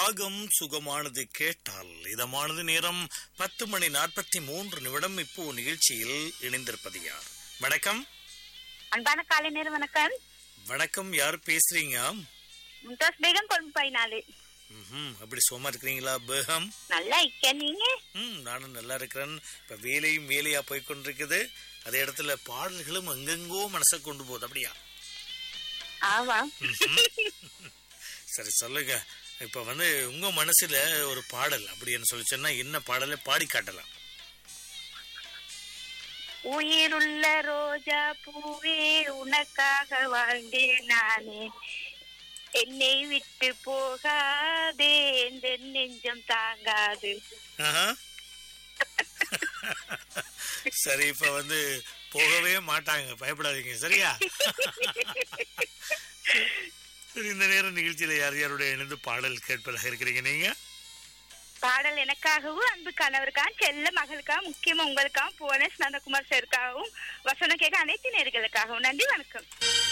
ராகம் சுகமானது கேட்டால் இதமானது நேரம் பத்து மணி நாற்பத்தி மூன்று நிமிடம் இப்போ நிகழ்ச்சியில் இணைந்திருப்பது யார் வணக்கம் அன்பான காலை நேரம் வணக்கம் வணக்கம் யார் பேசுறீங்க மும்தாஸ் பேகம் கொழும்பு பதினாலு ம்ஹும், அப்படி சும்மா இருக்கிறீங்களா பேகம் நல்லா இக்க நீங்க ம் நானும் நல்லா இருக்கிறேன் இப்ப வேலையும் வேலையா போய் கொண்டிருக்குது அதே இடத்துல பாடல்களும் எங்கெங்கோ மனசை கொண்டு போகுது அப்படியா ஆமா சரி சொல்லுங்க இப்ப வந்து உங்க மனசுல ஒரு பாடல் அப்படின்னு சொல்லி சொன்னா என்ன பாடலை பாடி காட்டலாம் உயிருள்ள ரோஜா பூவே உனக்காக வாழ்ந்தேன் நானே என்னை விட்டு போகாதே எந்த நெஞ்சம் தாங்காது ஆஹா. சரி இப்ப வந்து போகவே மாட்டாங்க பயப்படாதீங்க சரியா சரி இந்த நேரம் நிகழ்ச்சியில யார் யாருடைய இணைந்து பாடல் கேட்பதாக இருக்கிறீங்க நீங்க பாடல் எனக்காகவும் அன்பு கணவருக்காகவும் செல்ல மகளுக்காகவும் முக்கியமா உங்களுக்காகவும் புவனேஷ் நந்தகுமார் சாருக்காகவும் வசனம் கேட்க அனைத்து நேர்களுக்காகவும் நன்றி வணக்கம்